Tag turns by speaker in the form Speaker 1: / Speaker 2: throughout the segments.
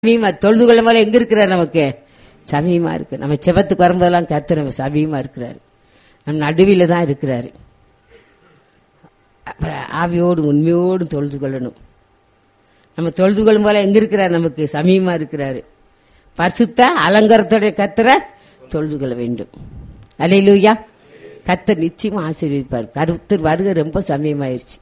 Speaker 1: சமீமா தொழுது கொள்ளும் போல எங்க இருக்கிறார் நமக்கு சமீமா இருக்கு நம்ம செவத்துக்கு வரும்போதெல்லாம் கத்து நம்ம சமீமா இருக்கிறாரு நம்ம நடுவில தான் இருக்கிறாரு அப்புறம் ஆவியோடு உண்மையோடு தொழுது கொள்ளணும் நம்ம தொழுது கொள்ளும் போல எங்க இருக்கிறார் நமக்கு சமீமா இருக்கிறாரு பரிசுத்த அலங்காரத்தோட கத்துற தொழுது கொள்ள வேண்டும் அலையிலூயா கத்தர் நிச்சயமா ஆசீர்வதிப்பார் கருத்தர் வருகை ரொம்ப சமயமாயிருச்சு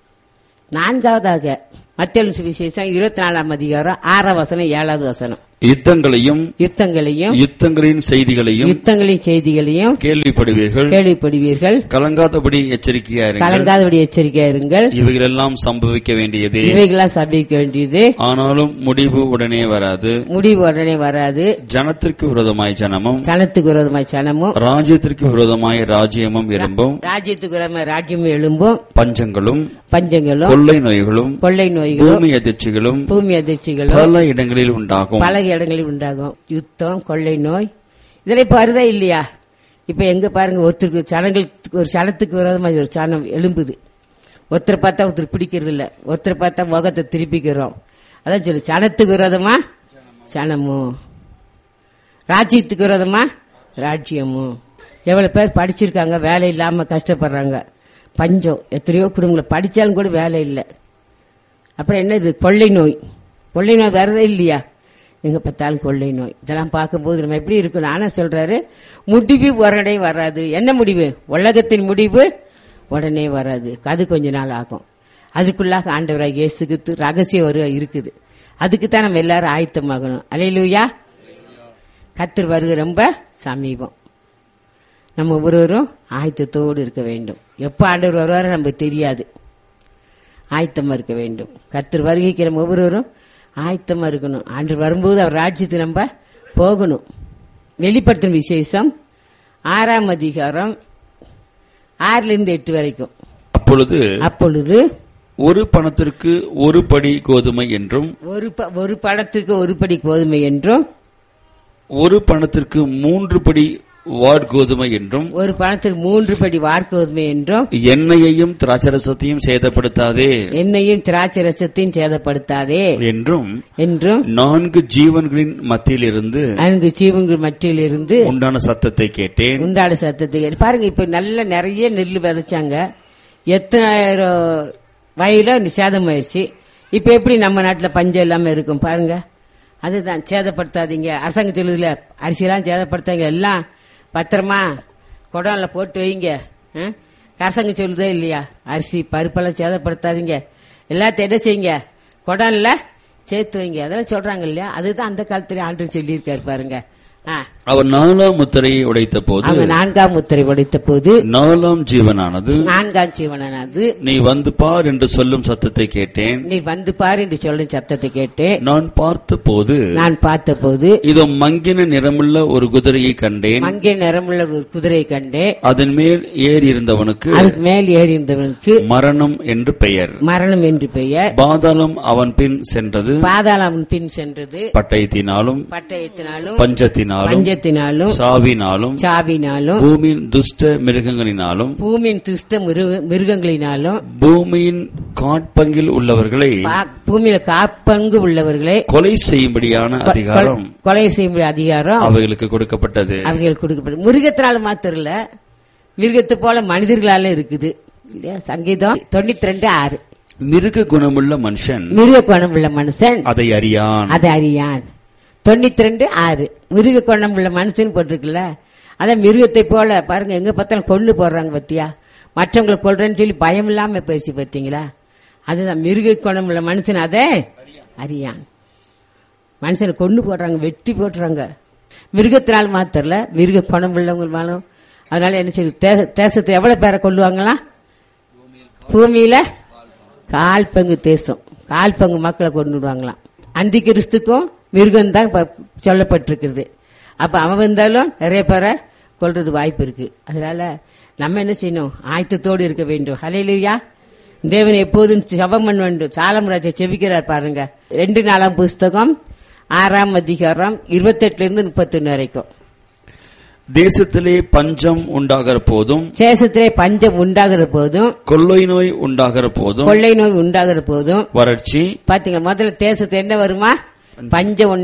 Speaker 1: நான்காவதாக மத்திய சுவிசேஷம் இருபத்தி நாலாம் அதிகாரம் ஆறாம் வசனம் ஏழாவது வசனம்
Speaker 2: யுத்தங்களையும்
Speaker 1: யுத்தங்களையும்
Speaker 2: யுத்தங்களின் செய்திகளையும்
Speaker 1: யுத்தங்களின் செய்திகளையும்
Speaker 2: கேள்விப்படுவீர்கள்
Speaker 1: கேள்விப்படுவீர்கள்
Speaker 2: கலங்காதபடி எச்சரிக்கையா இருங்கள்
Speaker 1: கலங்காதபடி எச்சரிக்கையா இருங்கள்
Speaker 2: இவைகளெல்லாம் சம்பவிக்க வேண்டியதே
Speaker 1: இவைகளாம் சபிக்க வேண்டியது
Speaker 2: ஆனாலும் முடிவு உடனே வராது
Speaker 1: முடிவு உடனே வராது
Speaker 2: ஜனத்திற்கு விரோதமாய் ஜனமும்
Speaker 1: சனத்துக்கு விரோதமாய் சனமும்
Speaker 2: ராஜ்யத்திற்கு விரோதமாய் ராஜ்யமும் எழும்பும்
Speaker 1: ராஜ்யத்துக்கு விரோதமாய் ராஜ்யம் எழும்பும்
Speaker 2: பஞ்சங்களும்
Speaker 1: பஞ்சங்களும்
Speaker 2: கொள்ளை நோய்களும்
Speaker 1: கொள்ளை நோய்களும்
Speaker 2: பூமி அதிர்ச்சிகளும்
Speaker 1: பூமி அதிர்ச்சிகளும்
Speaker 2: பல இடங்களில் உண்டாகும்
Speaker 1: பல இடங்களில் உண்டாகும் யுத்தம் கொள்ளை நோய் இதெல்லாம் இப்ப வருதா இல்லையா இப்ப எங்க பாருங்க ஒருத்தருக்கு சனங்களுக்கு ஒரு சனத்துக்கு விரோதமா ஒரு சனம் எழும்புது ஒருத்தரை பார்த்தா ஒருத்தர் பிடிக்கிறது இல்ல ஒருத்தரை பார்த்தா முகத்தை திருப்பிக்கிறோம் அதான் சொல்லு சனத்துக்கு விரோதமா சனமும் ராஜ்யத்துக்கு விரோதமா ராஜ்யமும் எவ்வளவு பேர் படிச்சிருக்காங்க வேலை இல்லாம கஷ்டப்படுறாங்க பஞ்சம் எத்தனையோ குடும்பங்கள் படிச்சாலும் கூட வேலை இல்லை அப்புறம் என்ன இது கொள்ளை நோய் கொள்ளை நோய் வரதே இல்லையா எங்க பார்த்தாலும் கொள்ளை நோய் இதெல்லாம் பார்க்கும்போது நம்ம எப்படி இருக்கணும் ஆனா சொல்றாரு முடிவு உடனே வராது என்ன முடிவு உலகத்தின் முடிவு உடனே வராது அது கொஞ்ச நாள் ஆகும் அதுக்குள்ளாக ஆண்டவராக இயேசுக்கு ரகசியம் ஒரு இருக்குது அதுக்கு தான் நம்ம எல்லாரும் ஆயத்தமாகணும் அலையிலுயா கத்தர் வருகை ரொம்ப சமீபம் நம்ம ஒவ்வொருவரும் ஆயத்தத்தோடு இருக்க வேண்டும் எப்ப ஆண்டவர் வருவாரோ நமக்கு தெரியாது ஆயத்தமா இருக்க வேண்டும் கர்த்தர் வருகைக்கு நம்ம ஒவ்வொருவரும் ஆயத்தமா இருக்கணும் ஆண்டு வரும்போது அவர் ராஜ்யத்துக்கு நம்ம போகணும் வெளிப்படுத்தும் விசேஷம் ஆறாம் அதிகாரம் ஆறுல இருந்து எட்டு வரைக்கும்
Speaker 2: அப்பொழுது
Speaker 1: அப்பொழுது
Speaker 2: ஒரு பணத்திற்கு ஒரு படி கோதுமை என்றும்
Speaker 1: ஒரு ப- ஒரு படத்திற்கு ஒரு படி கோதுமை என்றும்
Speaker 2: ஒரு பணத்திற்கு மூன்று படி வார்கோதுமை என்றும்
Speaker 1: ஒரு பணத்திற்கு மூன்று படி வார்கோதுமை என்றும்
Speaker 2: எண்ணெயையும் திராட்சரசத்தையும் சேதப்படுத்தாதே
Speaker 1: எண்ணெயும் திராட்சை ரசத்தையும் சேதப்படுத்தாதே
Speaker 2: என்றும்
Speaker 1: என்றும்
Speaker 2: நான்கு ஜீவன்களின் மத்தியிலிருந்து
Speaker 1: அங்கு ஜீவங்கள் மற்றிலிருந்து
Speaker 2: உண்டான சத்தத்தை கேட்டேன்
Speaker 1: உண்டாடு சத்தத்தை கேட்டு பாருங்க இப்ப நல்ல நிறைய நெல் விதைச்சாங்க எத்தனாயிரம் வயல சேதமாயிருச்சு இப்ப எப்படி நம்ம நாட்டுல பஞ்சம் இல்லாம இருக்கும் பாருங்க அதுதான் சேதப்படுத்தாதீங்க அரசாங்கம் சொல்லுதுல அரிசியெல்லாம் சேதப்படுத்தாங்க எல்லாம் பத்திரமா குடம்ல போட்டு வைங்க ஆ? அரசாங்கம் சொல்லுதே இல்லையா அரிசி பருப்பெல்லாம் சேதப்படுத்தாதீங்க எல்லாத்தையும் என்ன செய்யுங்க குடம்ல சேர்த்து வைங்க அதெல்லாம் சொல்றாங்க இல்லையா அதுதான் அந்த காலத்துல ஆண்டு சொல்லியிருக்காரு பாருங்க ஆ
Speaker 2: அவர் நாலாம் முத்திரையை உடைத்த போது
Speaker 1: அவங்க நான்காம் முத்திரை உடைத்த போது
Speaker 2: நாலாம் ஜீவனானது
Speaker 1: நான்காம் ஜீவனானது
Speaker 2: நீ வந்து பார் என்று சொல்லும் சத்தத்தை கேட்டேன்
Speaker 1: நீ வந்து பாரு என்று சொல்லும் சத்தத்தை கேட்டு
Speaker 2: நான் பார்த்த போது
Speaker 1: நான் பார்த்தபோது
Speaker 2: இதோ மங்கின நிறமுள்ள ஒரு குதிரையை கண்டேன்
Speaker 1: மங்கை நிறமுள்ள ஒரு குதிரை கண்டு
Speaker 2: அதன் மேல் ஏறி இருந்தவனுக்கு
Speaker 1: அதுக்கு மேல் ஏறி இருந்தவனுக்கு
Speaker 2: மரணம் என்று பெயர்
Speaker 1: மரணம் என்று பெயர்
Speaker 2: பாதாளம் அவன் பின் சென்றது
Speaker 1: பாதாளம் பின் சென்றது
Speaker 2: பட்டயத்தினாலும்
Speaker 1: பட்டயத்தினாலும்
Speaker 2: பஞ்சத்தினாலும்
Speaker 1: பஞ்சத்தினாலும்
Speaker 2: சாவினாலும்
Speaker 1: சாவினாலும்
Speaker 2: பூமியின் துஷ்ட மிருகங்களினாலும்
Speaker 1: பூமியின் துஷ்ட மிருக- மிருகங்களினாலும்
Speaker 2: பூமியின் காட்பங்கில் உள்ளவர்களை
Speaker 1: பா- பூமியில காப்பங்கு உள்ளவர்களை
Speaker 2: கொலை செய்யும்படியான அதிகாரம்
Speaker 1: கொ- கொலை செய்யும் அதிகாரம்
Speaker 2: அவைகளுக்கு கொடுக்கப்பட்டது
Speaker 1: அவர்களுக்கு கொடுக்கப்படும் மிருகத்தினால மாத்திரம் இல்ல மிருகத்தை போல மனிதர்களால இருக்குது இல்லையா சங்கீதம் தொண்ணூத்தி ரெண்டு ஆறு
Speaker 2: மிருக குணமுள்ள மனுஷன்
Speaker 1: மிருக குணம் உள்ள மனுஷன்
Speaker 2: அதை அறியான்
Speaker 1: அதை அறியான் தொண்ணூத்தி ரெண்டு ஆறு மிருக குணம் உள்ள மனுஷன் போட்டிருக்குல்ல அதான் மிருகத்தை போல பாருங்க எங்க பார்த்தாலும் கொண்டு போடுறாங்க பத்தியா மற்றவங்களை கொல்றேன்னு சொல்லி பயம் இல்லாம பேசி பார்த்தீங்களா அதுதான் மிருக குணம் உள்ள மனுஷன் அதை அறியான் மனுஷனை கொண்டு போடுறாங்க வெட்டி போட்டுறாங்க மிருகத்தினால் மாத்திரல மிருக குணம் உள்ளவங்களும் அதனால என்ன செய்யுது தே- தேசத்தை எவ்வளவு பேரை கொள்ளுவாங்களாம் பூமியில கால் பங்கு தேசம் கால் பங்கு மக்களை கொண்டு விடுவாங்களாம் அந்தி கிறிஸ்துக்கும் மிருகம் தான் சொல்லப்பட்டிருக்கிறது அப்ப அவன் வந்தாலும் நிறைய பேரை கொல்றது வாய்ப்பு இருக்கு அதனால நம்ம என்ன செய்யணும் ஆயத்தத்தோடு இருக்க வேண்டும் ஹலையிலுயா தேவன் எப்போதும் ஜெபம் பண்ண வேண்டும் சாலமராஜா செபிக்கிறார் பாருங்க ரெண்டு நாலாம் புஸ்தகம் ஆறாம் அதிகாரம் இருபத்தெட்டுல இருந்து முப்பத்தொன்னு வரைக்கும்
Speaker 2: தேசத்திலே பஞ்சம் உண்டாகிற போதும்
Speaker 1: சேசத்திலே பஞ்சம் உண்டாகிற போதும்
Speaker 2: கொள்ளை நோய் உண்டாகிற போதும்
Speaker 1: கொள்ளை நோய் உண்டாகிற போதும்
Speaker 2: வறட்சி
Speaker 1: பாத்தீங்க முதல்ல தேசத்து என்ன வருமா பஞ்சம்